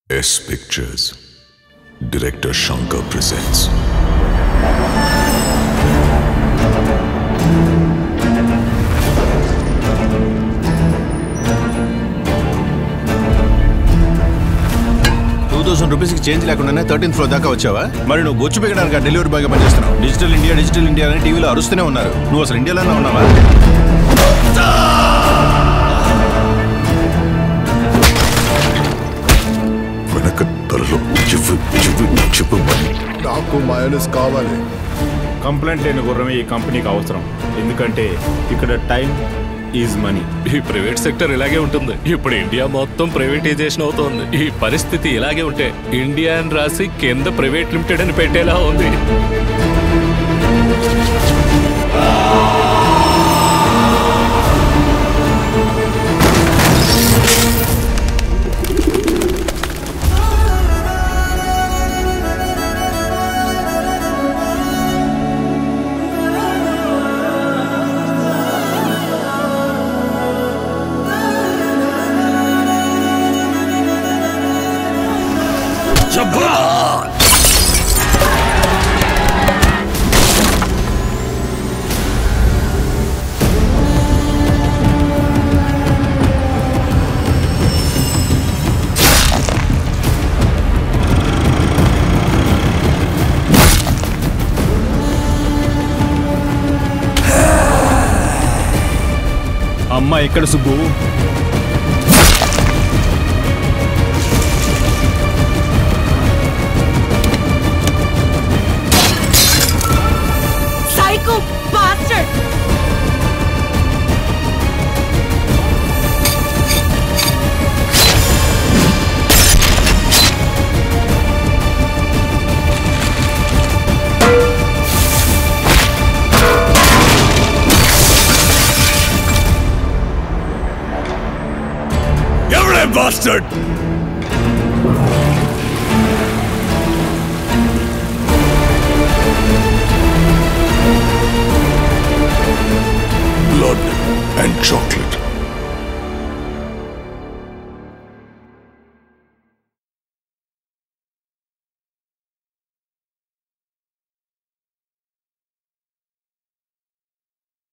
S Pictures. Director Shankar presents. Two thousand రూపీస్కి change లేకుండానే thirteenth floor దాకా వచ్చావా మరి నువ్వు బొచ్చు పెట్టడానికి డెలివరీ బాయ్గా పనిచేస్తున్నావు డిజిటల్ ఇండియా డిజిటల్ ఇండియా అని టీవీలో అరుస్తూనే ఉన్నారు నువ్వు అసలు ఇండియాలోనే ఉన్నావా వెనక తరలో చెప్పు చెప్పు చెప్పు మరి నాకు మయోనీస్ కావాలి కంప్లైంట్ లేని గుర్రమే ఈ కంపెనీకి అవసరం ఎందుకంటే ఇక్కడ టైం ఈజ్ మనీ ఈ ప్రైవేట్ సెక్టర్ ఇలాగే ఉంటుంది ఇప్పుడు ఇండియా మొత్తం ప్రైవేటైజేషన్ అవుతోంది ఈ పరిస్థితి ఇలాగే ఉంటే ఇండియా అని రాసి కింద ప్రైవేట్ లిమిటెడ్ అని పెట్టేలా ఉంది అమ్మ ఎక్కడ సుబ్బు Psycho bastard! ఎవరే బాస్టర్డ్ Blood and chalk.